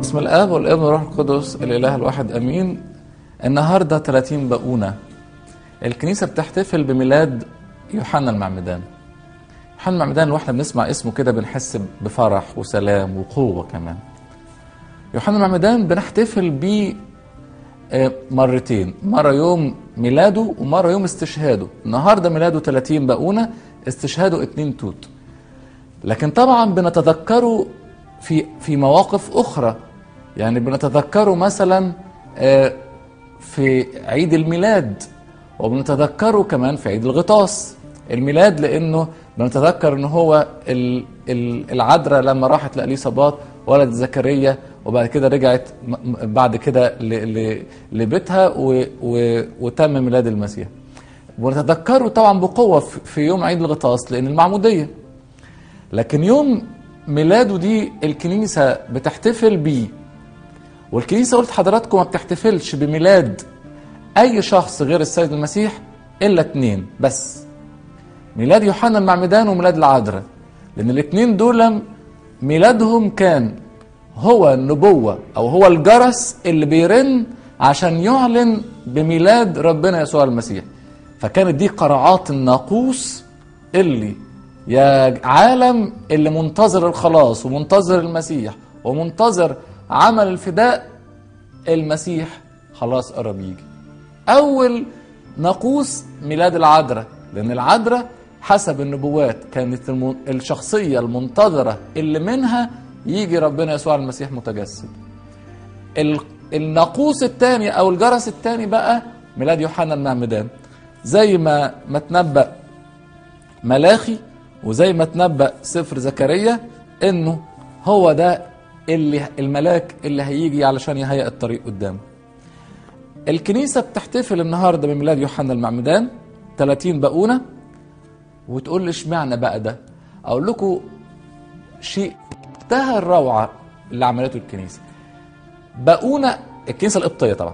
باسم الاب والابن والروح القدس الاله الواحد امين النهارده 30 بقونه الكنيسه بتحتفل بميلاد يوحنا المعمدان يوحنا المعمدان واحنا بنسمع اسمه كده بنحس بفرح وسلام وقوه كمان يوحنا المعمدان بنحتفل بيه آه، مرتين مرة يوم ميلاده ومرة يوم استشهاده النهاردة ميلاده 30 بقونة استشهاده 2 توت لكن طبعا بنتذكره في في مواقف أخرى يعني بنتذكره مثلا آه، في عيد الميلاد وبنتذكره كمان في عيد الغطاس الميلاد لأنه بنتذكر ان هو ال- ال- العذراء لما راحت لأليصابات ولد زكريا وبعد كده رجعت م- م- بعد كده ل- ل- لبيتها و- و- وتم ميلاد المسيح ونتذكره طبعا بقوة في- في يوم عيد الغطاس لأن المعمودية لكن يوم ميلاده دي الكنيسة بتحتفل بيه والكنيسة قلت حضراتكم ما بتحتفلش بميلاد أي شخص غير السيد المسيح إلا اتنين بس ميلاد يوحنا المعمدان وميلاد العذراء لأن الاتنين دول ميلادهم كان هو النبوة أو هو الجرس اللي بيرن عشان يعلن بميلاد ربنا يسوع المسيح فكانت دي قرعات الناقوس اللي يا عالم اللي منتظر الخلاص ومنتظر المسيح ومنتظر عمل الفداء المسيح خلاص قرب يجي اول ناقوس ميلاد العذراء لان العذراء حسب النبوات كانت الم- الشخصيه المنتظره اللي منها يجي ربنا يسوع المسيح متجسد ال- الناقوس الثاني او الجرس الثاني بقى ميلاد يوحنا المعمدان زي ما ما تنبأ ملاخي وزي ما تنبأ سفر زكريا انه هو ده اللي الملاك اللي هيجي علشان يهيئ الطريق قدامه الكنيسة بتحتفل النهاردة بميلاد يوحنا المعمدان 30 بقونة وتقول لي اشمعنى بقى ده اقول لكم شيء منتهى الروعة اللي عملته الكنيسة بقونة الكنيسة القبطية طبعا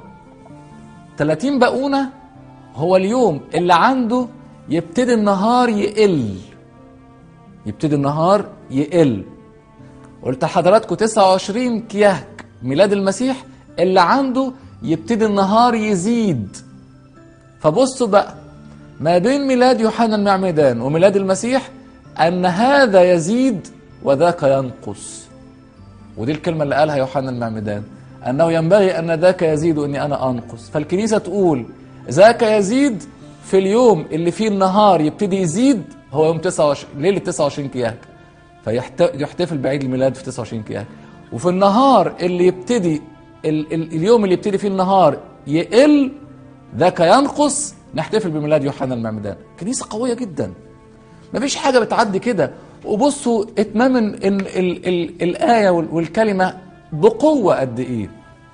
30 بقونة هو اليوم اللي عنده يبتدي النهار يقل يبتدي النهار يقل قلت لحضراتكم 29 كيهك ميلاد المسيح اللي عنده يبتدي النهار يزيد فبصوا بقى ما بين ميلاد يوحنا المعمدان وميلاد المسيح ان هذا يزيد وذاك ينقص ودي الكلمة اللي قالها يوحنا المعمدان أنه ينبغي أن ذاك يزيد وإني أنا أنقص فالكنيسة تقول ذاك يزيد في اليوم اللي فيه النهار يبتدي يزيد هو يوم 29 ليلة 29 كياك فيحتفل بعيد الميلاد في 29 كياك وفي النهار اللي يبتدي ال ال اليوم اللي يبتدي فيه النهار يقل ذاك ينقص نحتفل بميلاد يوحنا المعمدان كنيسة قوية جدا مفيش حاجة بتعدي كده وبصوا اتمام ال ال ال ال الآية وال- والكلمة بقوة قد إيه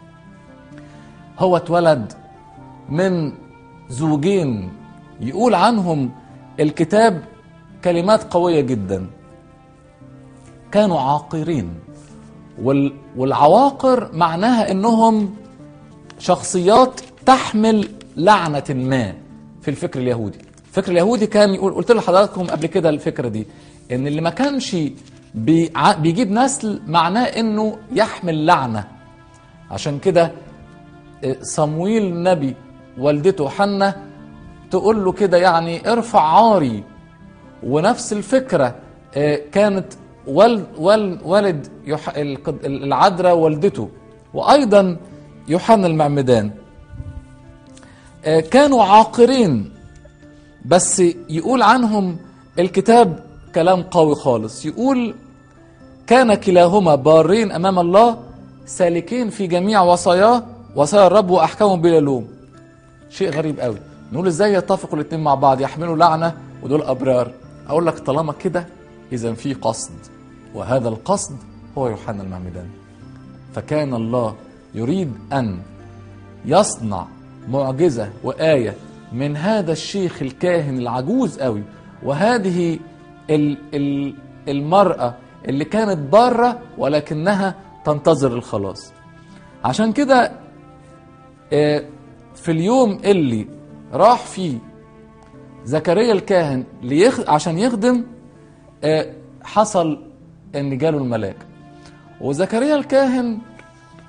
هو اتولد من زوجين يقول عنهم الكتاب كلمات قوية جدا كانوا عاقرين وال والعواقر معناها انهم شخصيات تحمل لعنة ما في الفكر اليهودي الفكر اليهودي كان يقول قلت لحضراتكم قبل كده الفكرة دي ان اللي ما كانش بيع- بيجيب نسل معناه انه يحمل لعنة عشان كده صمويل النبي والدته حنة تقول له كده يعني ارفع عاري ونفس الفكرة آه، كانت والد والد والد يح- القد- العذراء والدته وأيضا يوحنا المعمدان آه، كانوا عاقرين بس يقول عنهم الكتاب كلام قوي خالص يقول كان كلاهما بارين امام الله سالكين في جميع وصاياه وصايا الرب واحكامه بلا لوم شيء غريب قوي نقول ازاي يتفقوا الاثنين مع بعض يحملوا لعنه ودول ابرار اقول لك طالما كده اذا في قصد وهذا القصد هو يوحنا المعمدان فكان الله يريد ان يصنع معجزه وايه من هذا الشيخ الكاهن العجوز قوي وهذه ال ال المراه اللي كانت باره ولكنها تنتظر الخلاص عشان كده آه، في اليوم اللي راح فيه زكريا الكاهن ليخ... عشان يخدم آه، حصل ان جاله الملاك وزكريا الكاهن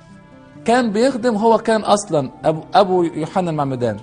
كان بيخدم هو كان اصلا ابو ابو يوحنا المعمدان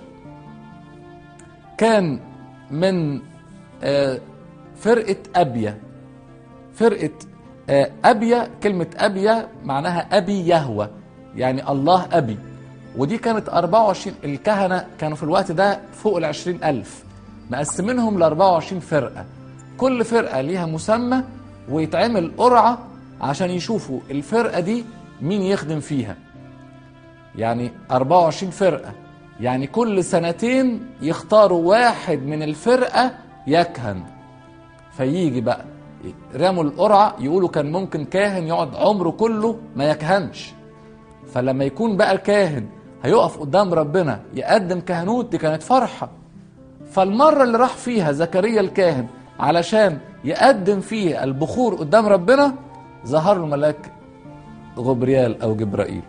كان من آه، فرقه ابيا فرقه آه، ابيا كلمه ابيا معناها ابي يهوى يعني الله ابي ودي كانت 24 الكهنه كانوا في الوقت ده فوق ال 20 الف مقسمينهم ل 24 فرقه كل فرقه ليها مسمى ويتعمل قرعه عشان يشوفوا الفرقه دي مين يخدم فيها يعني 24 فرقة يعني كل سنتين يختاروا واحد من الفرقة يكهن فيجي بقى رموا القرعة يقولوا كان ممكن كاهن يقعد عمره كله ما يكهنش فلما يكون بقى الكاهن هيقف قدام ربنا يقدم كهنوت دي كانت فرحة فالمرة اللي راح فيها زكريا الكاهن علشان يقدم فيها البخور قدام ربنا ظهر له ملاك غبريال أو جبرائيل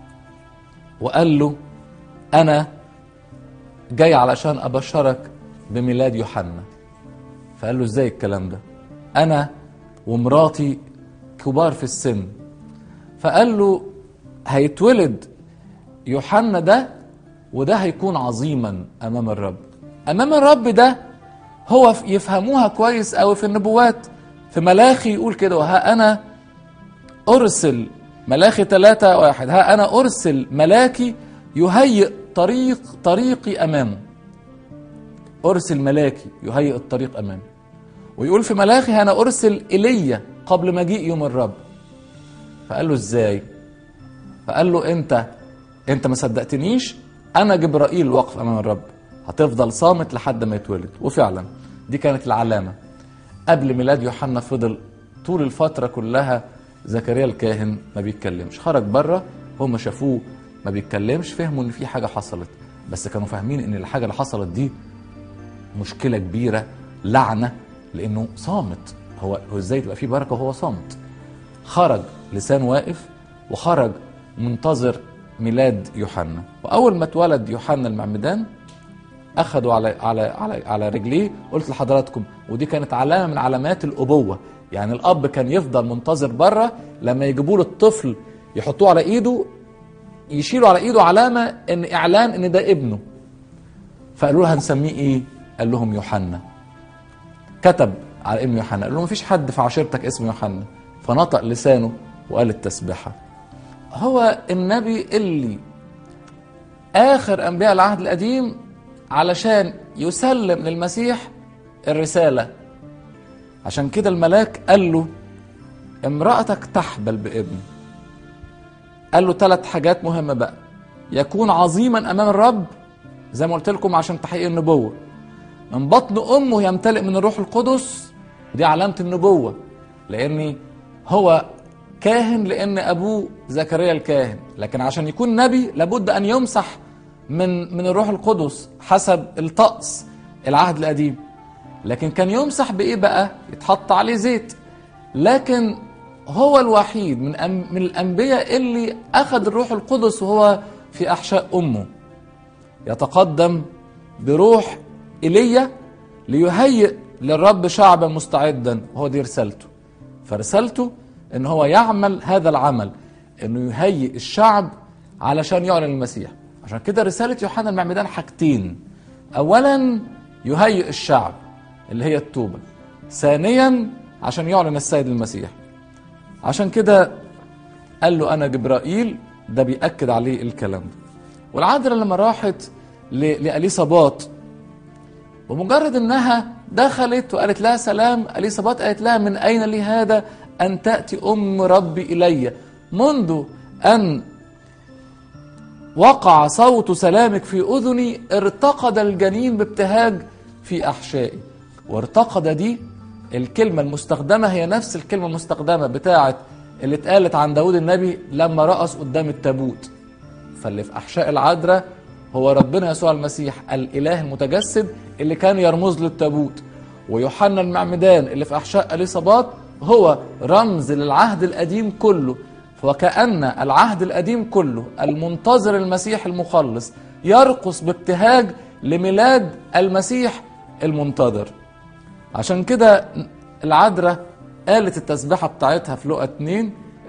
وقال له أنا جاي علشان أبشرك بميلاد يوحنا فقال له إزاي الكلام ده أنا ومراتي كبار في السن فقال له هيتولد يوحنا ده وده هيكون عظيما أمام الرب أمام الرب ده هو يفهموها كويس أوي في النبوات في ملاخي يقول كده وها أنا أرسل ملاخي ثلاثة واحد ها أنا أرسل ملاكي يهيئ طريق طريقي أمامه أرسل ملاكي يهيئ الطريق أمامي ويقول في ملاخي أنا أرسل إلي قبل مجيء يوم الرب فقال له إزاي فقال له أنت أنت ما صدقتنيش أنا جبرائيل واقف أمام الرب هتفضل صامت لحد ما يتولد وفعلا دي كانت العلامة قبل ميلاد يوحنا فضل طول الفترة كلها زكريا الكاهن ما بيتكلمش خرج بره هم شافوه ما بيتكلمش فهموا ان في حاجه حصلت بس كانوا فاهمين ان الحاجه اللي حصلت دي مشكله كبيره لعنه لانه صامت هو هو ازاي تبقى في بركه وهو صامت خرج لسان واقف وخرج منتظر ميلاد يوحنا واول ما اتولد يوحنا المعمدان اخذوا على على على على رجليه قلت لحضراتكم ودي كانت علامه من علامات الابوه يعني الاب كان يفضل منتظر بره لما يجيبوا له الطفل يحطوه على ايده يشيلوا على ايده علامه ان اعلان ان ده ابنه فقالوا له هنسميه ايه قال لهم يوحنا كتب على ابن يوحنا قال له مفيش حد في عشيرتك اسمه يوحنا فنطق لسانه وقال التسبيحه هو النبي اللي اخر انبياء العهد القديم علشان يسلم للمسيح الرساله عشان كده الملاك قال له امرأتك تحبل بابن قال له ثلاث حاجات مهمة بقى يكون عظيما أمام الرب زي ما قلت لكم عشان تحقيق النبوة من بطن أمه يمتلئ من الروح القدس دي علامة النبوة لأن هو كاهن لأن أبوه زكريا الكاهن لكن عشان يكون نبي لابد أن يمسح من من الروح القدس حسب الطقس العهد القديم لكن كان يمسح بايه بقى يتحط عليه زيت لكن هو الوحيد من أم من الانبياء اللي اخذ الروح القدس وهو في احشاء امه يتقدم بروح ايليا ليهيئ للرب شعبا مستعدا وهو دي رسالته فرسالته ان هو يعمل هذا العمل انه يهيئ الشعب علشان يعلن المسيح عشان كده رساله يوحنا المعمدان حاجتين اولا يهيئ الشعب اللي هي التوبة ثانيا عشان يعلن السيد المسيح عشان كده قال له أنا جبرائيل ده بيأكد عليه الكلام ده والعذراء لما راحت لأليصابات بمجرد انها دخلت وقالت لها سلام اليصابات قالت لها من اين لي هذا ان تاتي ام ربي الي منذ ان وقع صوت سلامك في اذني ارتقد الجنين بابتهاج في احشائي وارتقد دي الكلمة المستخدمة هي نفس الكلمة المستخدمة بتاعة اللي اتقالت عن داود النبي لما رقص قدام التابوت فاللي في أحشاء العذراء هو ربنا يسوع المسيح الإله المتجسد اللي كان يرمز للتابوت ويوحنا المعمدان اللي في أحشاء اليصابات هو رمز للعهد القديم كله وكأن العهد القديم كله المنتظر المسيح المخلص يرقص بابتهاج لميلاد المسيح المنتظر عشان كده العذراء قالت التسبيحة بتاعتها في لقا اتنين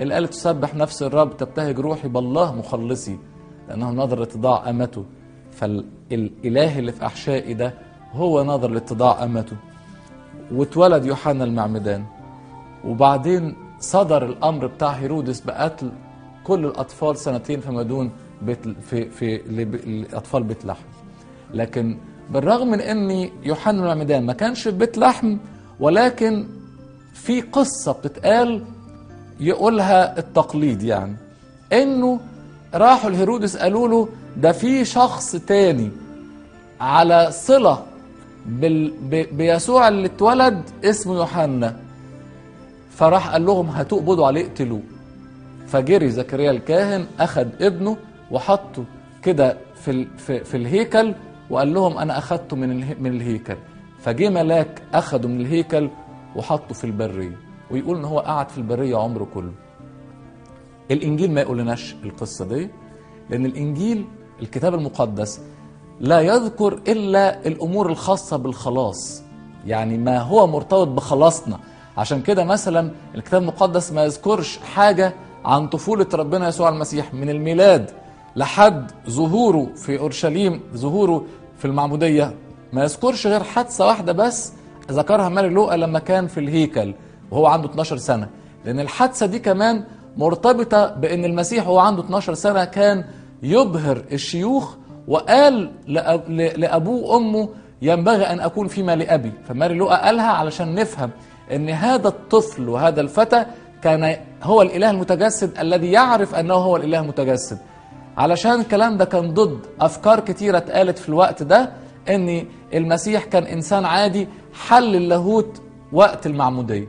اللي قالت تسبح نفس الرب تبتهج روحي بالله مخلصي لأنه نظر لاتضاع أمته فالإله اللي في أحشائي ده هو نظر لاتضاع أمته واتولد يوحنا المعمدان وبعدين صدر الأمر بتاع هيرودس بقتل كل الأطفال سنتين فما دون بيت في في لأطفال بيت لحم لكن بالرغم من ان يوحنا المعمدان ما كانش في بيت لحم ولكن في قصة بتتقال يقولها التقليد يعني انه راحوا لهيرودس قالوا له ده في شخص تاني على صلة بال... ب... بيسوع اللي اتولد اسمه يوحنا فراح قال لهم هتقبضوا عليه اقتلوه فجري زكريا الكاهن اخذ ابنه وحطه كده في ال... في, في الهيكل وقال لهم انا اخذته من اله... من الهيكل فجه ملاك اخده من الهيكل وحطه في البريه ويقول ان هو قعد في البريه عمره كله الانجيل ما يقولناش القصه دي لان الانجيل الكتاب المقدس لا يذكر الا الامور الخاصه بالخلاص يعني ما هو مرتبط بخلاصنا عشان كده مثلا الكتاب المقدس ما يذكرش حاجه عن طفوله ربنا يسوع المسيح من الميلاد لحد ظهوره في اورشليم ظهوره في المعموديه ما يذكرش غير حادثه واحده بس ذكرها ماري لوقا لما كان في الهيكل وهو عنده 12 سنه لان الحادثه دي كمان مرتبطه بان المسيح وهو عنده 12 سنه كان يبهر الشيوخ وقال لابوه وامه ينبغي ان اكون فيما لابي فماري لوقا قالها علشان نفهم ان هذا الطفل وهذا الفتى كان هو الاله المتجسد الذي يعرف انه هو الاله المتجسد علشان الكلام ده كان ضد افكار كتيره اتقالت في الوقت ده ان المسيح كان انسان عادي حل اللاهوت وقت المعموديه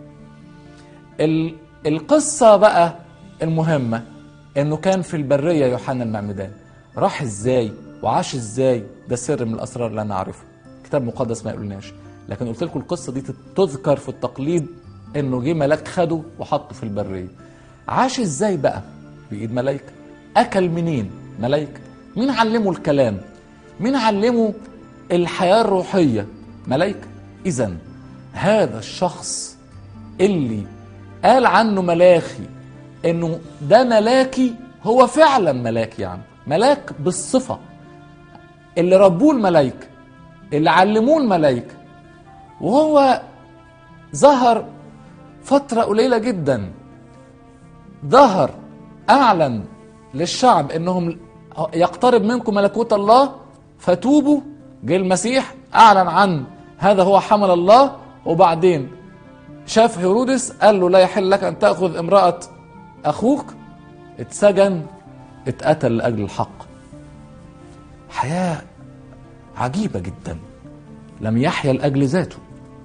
القصه بقى المهمه انه كان في البريه يوحنا المعمدان راح ازاي وعاش ازاي ده سر من الاسرار اللي انا اعرفه كتاب مقدس ما يقولناش لكن قلت لكم القصه دي تذكر في التقليد انه جه ملاك خده وحطه في البريه عاش ازاي بقى بايد ملائكه اكل منين ملائكه مين علمه الكلام مين علمه الحياه الروحيه ملائكه اذا هذا الشخص اللي قال عنه ملاخي انه ده ملاكي هو فعلا ملاك يعني ملاك بالصفه اللي ربوه الملائكه اللي علموه الملائكه وهو ظهر فتره قليله جدا ظهر اعلن للشعب انهم يقترب منكم ملكوت الله فتوبوا جه المسيح اعلن عن هذا هو حمل الله وبعدين شاف هيرودس قال له لا يحل لك ان تاخذ امراه اخوك اتسجن اتقتل لاجل الحق حياه عجيبه جدا لم يحيا لاجل ذاته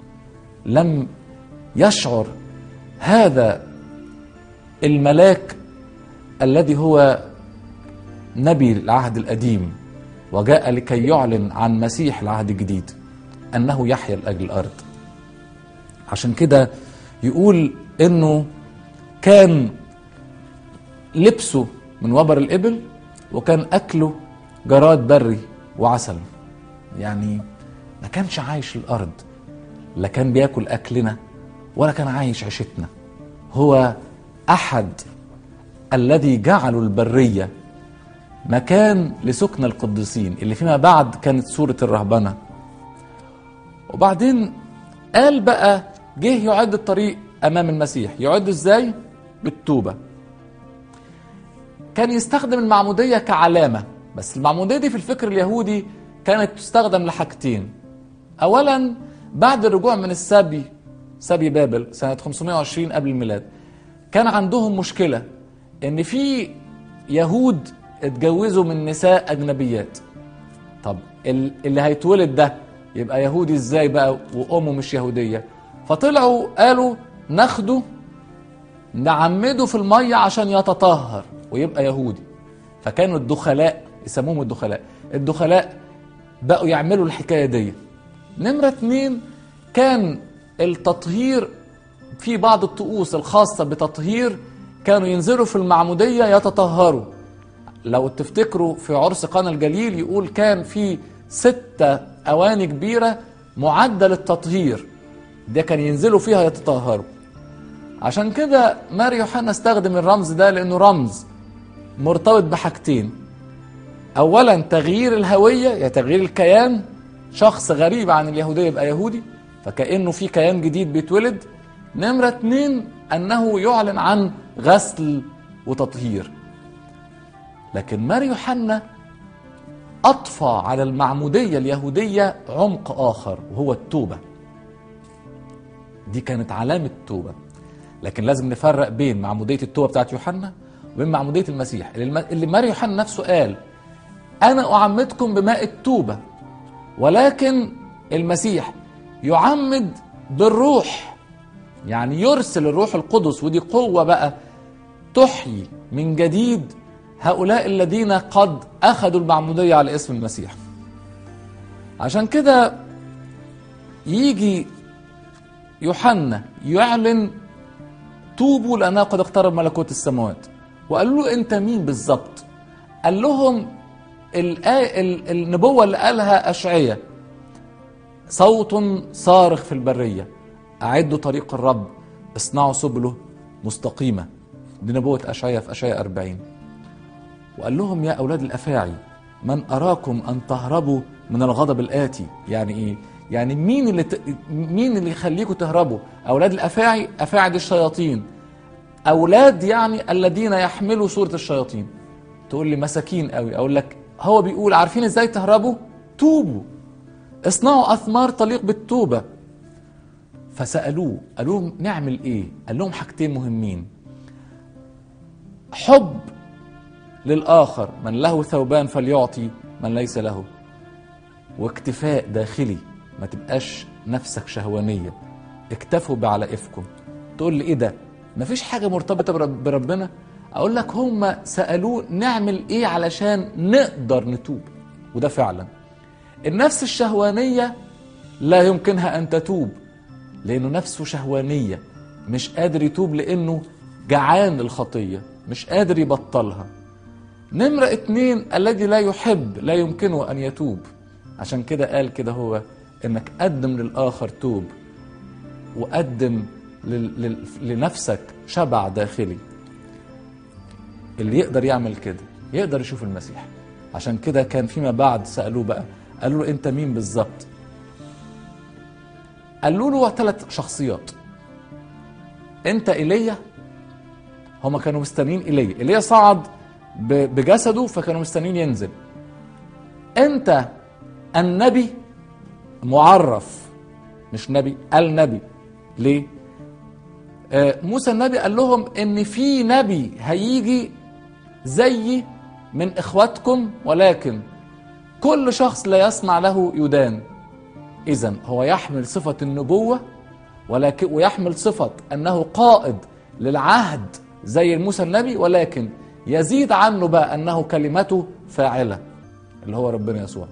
لم يشعر هذا الملاك الذي هو نبي العهد القديم وجاء لكي يعلن عن مسيح العهد الجديد انه يحيا لاجل الارض عشان كده يقول انه كان لبسه من وبر الابل وكان اكله جراد بري وعسل يعني ما كانش عايش الارض لا كان بياكل اكلنا ولا كان عايش عيشتنا هو احد الذي جعلوا البريه مكان لسكن القديسين اللي فيما بعد كانت سوره الرهبنه وبعدين قال بقى جه يعد الطريق امام المسيح يعد ازاي بالتوبه كان يستخدم المعموديه كعلامه بس المعموديه دي في الفكر اليهودي كانت تستخدم لحاجتين اولا بعد الرجوع من السبي سبي بابل سنه 520 قبل الميلاد كان عندهم مشكله ان في يهود اتجوزوا من نساء اجنبيات طب اللي هيتولد ده يبقى يهودي ازاي بقى وامه مش يهوديه فطلعوا قالوا ناخده نعمده في الميه عشان يتطهر ويبقى يهودي فكانوا الدخلاء يسموهم الدخلاء الدخلاء بقوا يعملوا الحكايه دي نمره اتنين كان التطهير في بعض الطقوس الخاصه بتطهير كانوا ينزلوا في المعموديه يتطهروا لو تفتكروا في عرس قنا الجليل يقول كان في ستة أواني كبيرة معدة للتطهير ده كان ينزلوا فيها يتطهروا عشان كده ماري يوحنا استخدم الرمز ده لانه رمز مرتبط بحاجتين اولا تغيير الهويه يعني تغيير الكيان شخص غريب عن اليهوديه يبقى يهودي فكانه في كيان جديد بيتولد نمره اتنين انه يعلن عن غسل وتطهير لكن ماري يوحنا اضفى على المعموديه اليهوديه عمق اخر وهو التوبه دي كانت علامه توبه لكن لازم نفرق بين معموديه التوبه بتاعت يوحنا وبين معموديه المسيح اللي الم- اللي ماري يوحنا نفسه قال انا اعمدكم بماء التوبه ولكن المسيح يعمد بالروح يعني يرسل الروح القدس ودي قوه بقى تحيي من جديد هؤلاء الذين قد اخذوا المعموديه على اسم المسيح عشان كده يجي يوحنا يعلن توبوا لانه قد اقترب ملكوت السماوات وقالوا له انت مين بالظبط قال لهم الآية ال- النبوة اللي قالها أشعية صوت صارخ في البرية أعدوا طريق الرب اصنعوا سبله مستقيمة دي نبوة أشعية في أشعية 40 وقال لهم يا أولاد الأفاعي من أراكم أن تهربوا من الغضب الآتي يعني إيه؟ يعني مين اللي ت... مين اللي يخليكم تهربوا؟ أولاد الأفاعي أفاعي دي الشياطين أولاد يعني الذين يحملوا صورة الشياطين تقول لي مساكين قوي أقول لك هو بيقول عارفين إزاي تهربوا؟ توبوا اصنعوا أثمار تليق بالتوبة فسألوه قالوا لهم نعمل إيه؟ قال لهم حاجتين مهمين حب للآخر من له ثوبان فليعطي من ليس له واكتفاء داخلي ما تبقاش نفسك شهوانية اكتفوا بعلائفكم تقول لي ايه ده مفيش حاجة مرتبطة برب بربنا اقول لك هم سألوه نعمل ايه علشان نقدر نتوب وده فعلا النفس الشهوانية لا يمكنها ان تتوب لانه نفسه شهوانية مش قادر يتوب لانه جعان الخطية مش قادر يبطلها نمرة اتنين الذي لا يحب لا يمكنه أن يتوب عشان كده قال كده هو إنك قدم للآخر توب وقدم لل... لل... لنفسك شبع داخلي اللي يقدر يعمل كده يقدر يشوف المسيح عشان كده كان فيما بعد سألوه بقى قالوا له أنت مين بالظبط قالوا له ثلاث شخصيات أنت إيليا هما كانوا مستنيين إيليا إيليا صعد ب- بجسده فكانوا مستنيين ينزل انت النبي معرف مش نبي النبي ليه آه موسى النبي قال لهم ان في نبي هيجي زيي من اخواتكم ولكن كل شخص لا يسمع له يدان اذا هو يحمل صفه النبوه ولكن ويحمل صفه انه قائد للعهد زي موسى النبي ولكن يزيد عنه بقى انه كلمته فاعله اللي هو ربنا يسوع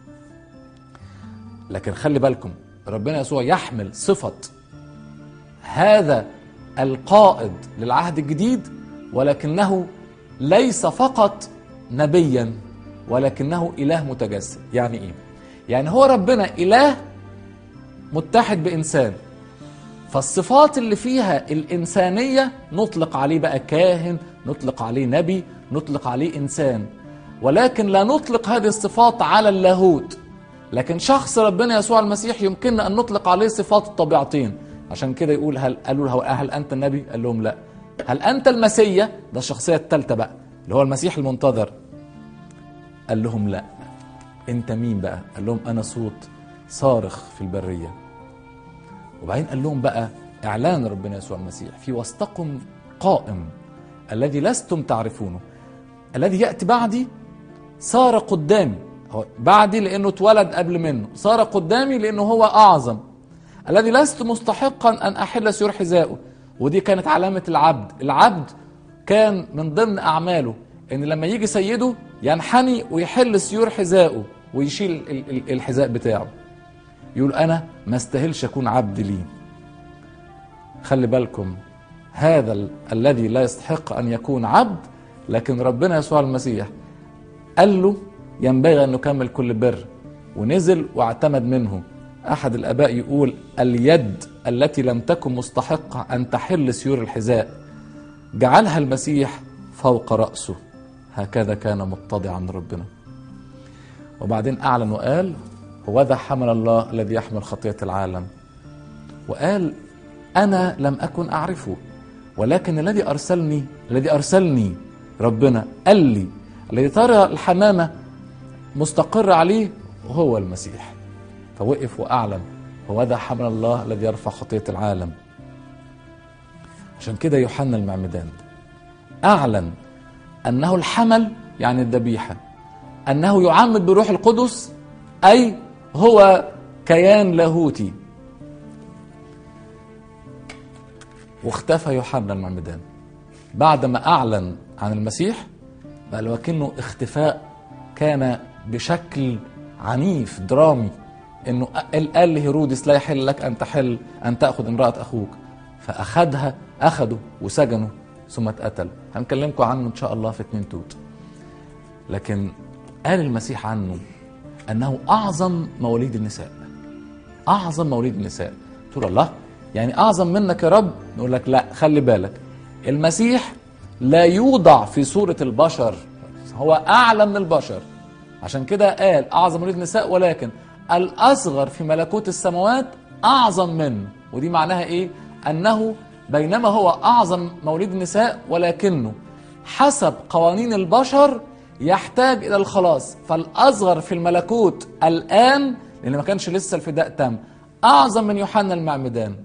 لكن خلي بالكم ربنا يسوع يحمل صفه هذا القائد للعهد الجديد ولكنه ليس فقط نبيا ولكنه اله متجسد يعني ايه يعني هو ربنا اله متحد بانسان فالصفات اللي فيها الإنسانية نطلق عليه بقى كاهن نطلق عليه نبي نطلق عليه إنسان ولكن لا نطلق هذه الصفات على اللاهوت لكن شخص ربنا يسوع المسيح يمكننا أن نطلق عليه صفات الطبيعتين عشان كده يقول هل قالوا له هل أنت النبي؟ قال لهم لا هل أنت المسيا؟ ده الشخصية الثالثة بقى اللي هو المسيح المنتظر قال لهم لا أنت مين بقى؟ قال لهم أنا صوت صارخ في البرية وبعدين قال لهم بقى اعلان ربنا يسوع المسيح في وسطكم قائم الذي لستم تعرفونه الذي ياتي بعدي صار قدامي هو بعدي لانه اتولد قبل منه صار قدامي لانه هو اعظم الذي لست مستحقا ان احل سيور حذائه ودي كانت علامه العبد العبد كان من ضمن اعماله ان لما يجي سيده ينحني ويحل سيور حذائه ويشيل ال- ال- الحذاء بتاعه يقول انا ما استاهلش اكون عبد ليه خلي بالكم هذا ال- الذي لا يستحق ان يكون عبد لكن ربنا يسوع المسيح قال له ينبغي ان نكمل كل بر ونزل واعتمد منه أحد الآباء يقول اليد التي لم تكن مستحقة أن تحل سيور الحذاء جعلها المسيح فوق رأسه هكذا كان متضعا ربنا وبعدين أعلن وقال هوذا حمل الله الذي يحمل خطية العالم وقال أنا لم أكن أعرفه ولكن الذي أرسلني الذي أرسلني ربنا قال لي الذي ترى الحمامة مستقر عليه هو المسيح فوقف وأعلن هوذا حمل الله الذي يرفع خطية العالم عشان كده يوحنا المعمدان أعلن أنه الحمل يعني الذبيحة أنه يعمد بروح القدس أي هو كيان لاهوتي واختفى يوحنا المعمدان بعدما أعلن عن المسيح بل وكأنه اختفاء كان بشكل عنيف درامي انه قال لهيرودس لا يحل لك ان تحل ان تاخذ امراه اخوك فاخذها اخذه وسجنه ثم اتقتل هنكلمكم عنه ان شاء الله في اتنين توت لكن قال المسيح عنه انه اعظم مواليد النساء اعظم مواليد النساء تقول الله يعني اعظم منك يا رب نقول لك لا خلي بالك المسيح لا يوضع في صورة البشر هو أعلى من البشر عشان كده قال أعظم مواليد النساء ولكن الأصغر في ملكوت السماوات أعظم منه ودي معناها إيه؟ أنه بينما هو أعظم موليد النساء ولكنه حسب قوانين البشر يحتاج إلى الخلاص فالأصغر في الملكوت الآن لأن ما كانش لسه الفداء تم أعظم من يوحنا المعمدان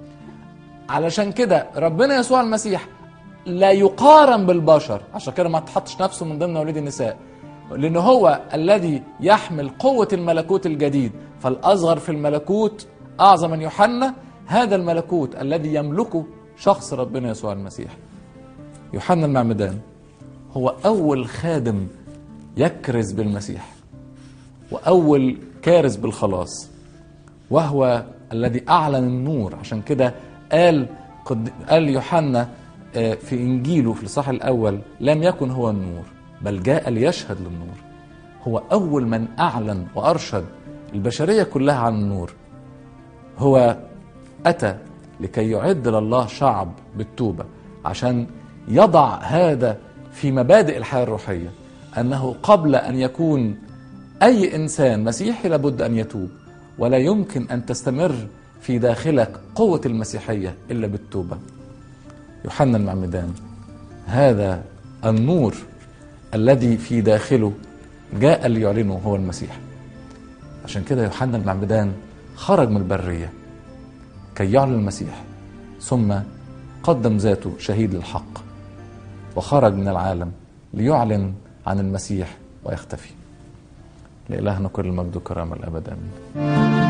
علشان كده ربنا يسوع المسيح لا يقارن بالبشر عشان كده ما تحطش نفسه من ضمن وليد النساء لأن هو الذي يحمل قوة الملكوت الجديد فالأصغر في الملكوت أعظم من يوحنا هذا الملكوت الذي يملكه شخص ربنا يسوع المسيح يوحنا المعمدان هو أول خادم يكرز بالمسيح وأول كارز بالخلاص وهو الذي أعلن النور عشان كده قال قد قال يوحنا في إنجيله في الإصحاح الأول لم يكن هو النور بل جاء ليشهد للنور هو أول من أعلن وأرشد البشرية كلها عن النور هو أتى لكي يعد لله شعب بالتوبة عشان يضع هذا في مبادئ الحياة الروحية أنه قبل أن يكون أي إنسان مسيحي لابد أن يتوب ولا يمكن أن تستمر في داخلك قوة المسيحية إلا بالتوبة يوحنا المعمدان هذا النور الذي في داخله جاء ليعلنه هو المسيح عشان كده يوحنا المعمدان خرج من البرية كي يعلن المسيح ثم قدم ذاته شهيد للحق وخرج من العالم ليعلن عن المسيح ويختفي لإلهنا كل المجد والكرامة الأبد آمين